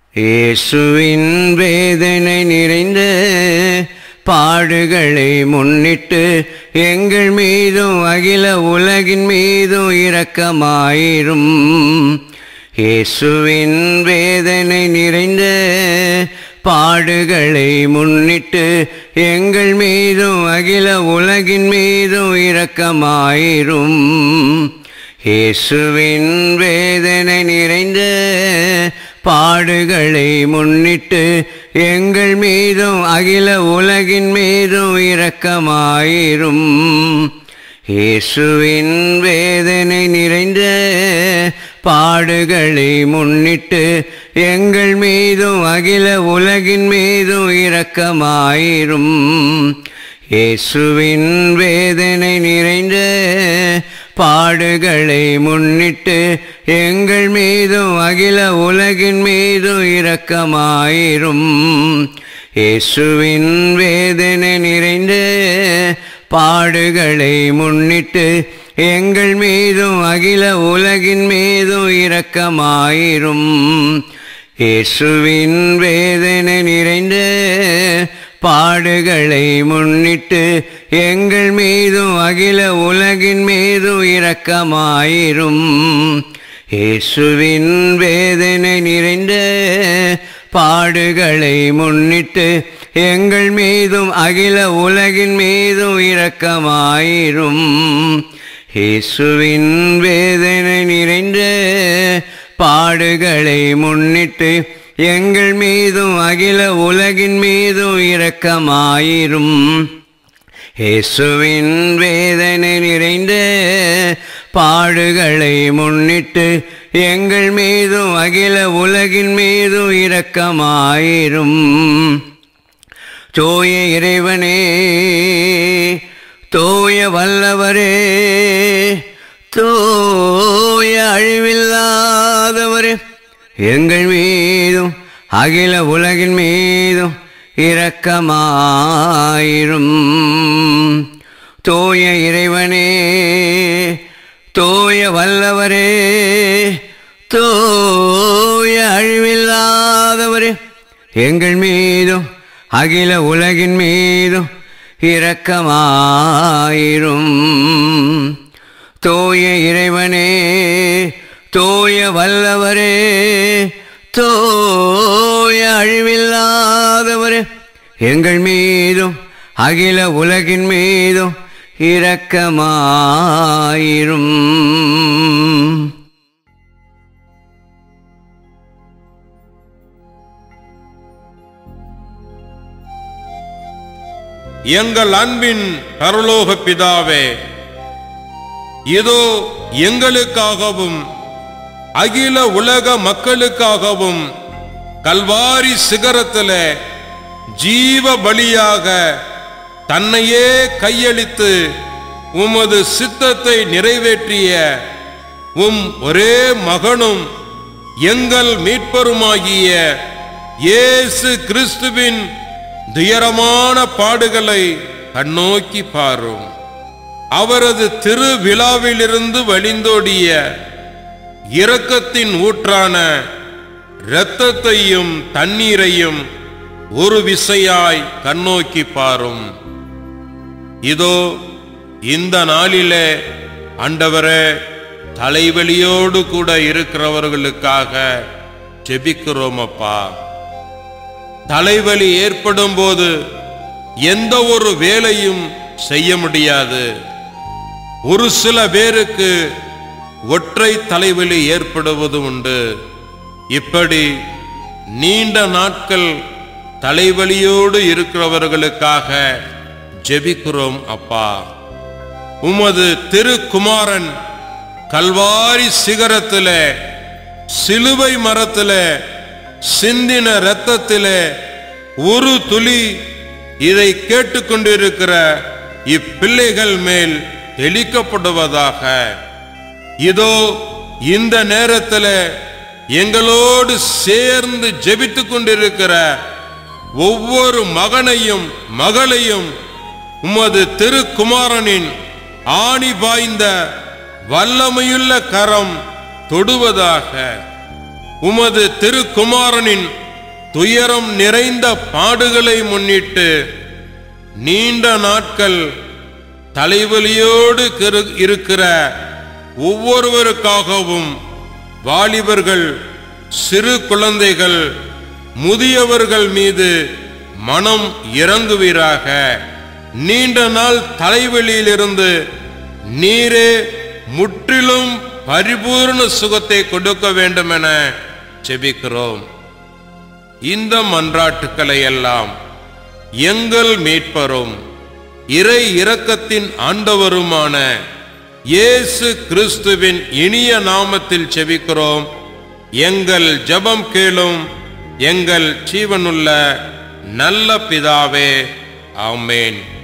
இயேசுவின் வேதனை நிறைந்த பாடுகளை முன்னிட்டு எங்கள் மீதும் அகில உலகின் மீதும் இரக்கமாயிரும் இயேசுவின் வேதனை நிறைந்த பாடுகளை முன்னிட்டு எங்கள் மீதும் அகில உலகின் மீதும் இரக்கமாயிரும் இயேசுவின் வேதனை நிறைந்த பாடுகளை முன்னிட்டு எங்கள் மீதும் அகில உலகின் மீதும் இரக்கமாயிரும் இயேசுவின் வேதனை நிறைந்த பாடுகளை முன்னிட்டு எங்கள் மீதும் அகில உலகின் மீதும் இரக்கமாயிரும் இயேசுவின் வேதனை நிறைந்த பாடுகளை முன்னிட்டு எங்கள் மீதும் அகில உலகின் மீதும் இரக்கமாயிரும் இயேசுவின் வேதனை நிறைந்த பாடுகளை முன்னிட்டு எங்கள் மீதும் அகில உலகின் மீதும் இரக்கமாயிரும் இயேசுவின் வேதனை நிறைந்த பாடுகளை முன்னிட்டு எங்கள் மீதும் அகில உலகின் மீதும் இரக்கமாயிரும் இயேசுவின் வேதனை நிறைந்த பாடுகளை முன்னிட்டு எங்கள் மீதும் அகில உலகின் மீதும் இரக்கமாயிரும் இயேசுவின் வேதனை நிறைந்த பாடுகளை முன்னிட்டு எங்கள் மீதும் அகில உலகின் மீதும் இரக்கமாயிரும் இயேசுவின் வேதனை நிறைந்த பாடுகளை முன்னிட்டு எங்கள் மீதும் அகில உலகின் மீதும் இரக்கமாயிரும் தூய இறைவனே தூய வல்லவரே தூய அழிவில்லாதவரே எங்கள் மீதும் அகில உலகின் மீதும் இரக்கமாயிரும் தூய இறைவனே தூய வல்லவரே தூய அழிவில்லாதவரே எங்கள் மீதும் அகில உலகின் மீதும் இரக்கமாயிரும் தூய இறைவனே தூய வல்லவரே தூய அழிவில்லாதவரே எங்கள் மீதும் அகில உலகின் மீதும் இரக்கமாயிரும் எங்கள் அன்பின் பரலோக பிதாவே இதோ எங்களுக்காகவும் அகில உலக மக்களுக்காகவும் கல்வாரி சிகரத்தில ஜீவ பலியாக தன்னையே கையளித்து உமது சித்தத்தை நிறைவேற்றிய உம் ஒரே மகனும் எங்கள் மீட்பருமாகிய இயேசு கிறிஸ்துவின் துயரமான பாடுகளை கண்ணோக்கி பாரும் அவரது திருவிழாவிலிருந்து வழிந்தோடிய இரக்கத்தின் ஊற்றான இரத்தத்தையும் தண்ணீரையும் ஒரு விசையாய் கண்ணோக்கி பாரும் இதோ இந்த நாளிலே ஆண்டவரே தலைவலியோடு கூட இருக்கிறவர்களுக்காக ஜெபிக்கிறோம் அப்பா தலைவலி ஏற்படும் போது எந்த ஒரு வேலையும் செய்ய முடியாது ஒரு சில பேருக்கு ஒற்றை தலைவலி ஏற்படுவது உண்டு இப்படி நீண்ட நாட்கள் தலைவலியோடு இருக்கிறவர்களுக்காக ஜெபிக்கிறோம் அப்பா உமது திருக்குமாரன் கல்வாரி சிகரத்திலே சிலுவை மரத்திலே சிந்தின இரத்தத்திலே ஒரு துளி இதை கேட்டுக்கொண்டிருக்கிற இப்பிள்ளைகள் மேல் தெளிக்கப்படுவதாக இதோ இந்த நேரத்தில் எங்களோடு சேர்ந்து ஜெபித்துக் கொண்டிருக்கிற ஒவ்வொரு மகனையும் மகளையும் உமது திருக்குமாரனின் ஆணி பாய்ந்த வல்லமையுள்ள கரம் தொடுவதாக உமது திருக்குமாரனின் துயரம் நிறைந்த பாடுகளை முன்னிட்டு நீண்ட நாட்கள் தலைவலியோடு கிரு- இருக்கிற ஒவ்வொருவருக்காகவும் வாலிபர்கள் சிறு குழந்தைகள் முதியவர்கள் மீது மனம் இறங்குவீராக நீண்ட நாள் தலைவலியிலிருந்து நீரே முற்றிலும் பரிபூர்ண சுகத்தை கொடுக்க வேண்டும் என செபிக்கிறோம் இந்த மன்றாட்டுக்களை எல்லாம் எங்கள் மீட்பரும் இறை இரக்கத்தின் ஆண்டவருமான இயேசு கிறிஸ்துவின் இனிய நாமத்தில் செபிக்கிறோம் எங்கள் ஜெபம் கேளும் எங்கள் ஜீவனுள்ள நல்ல பிதாவே ஆமென்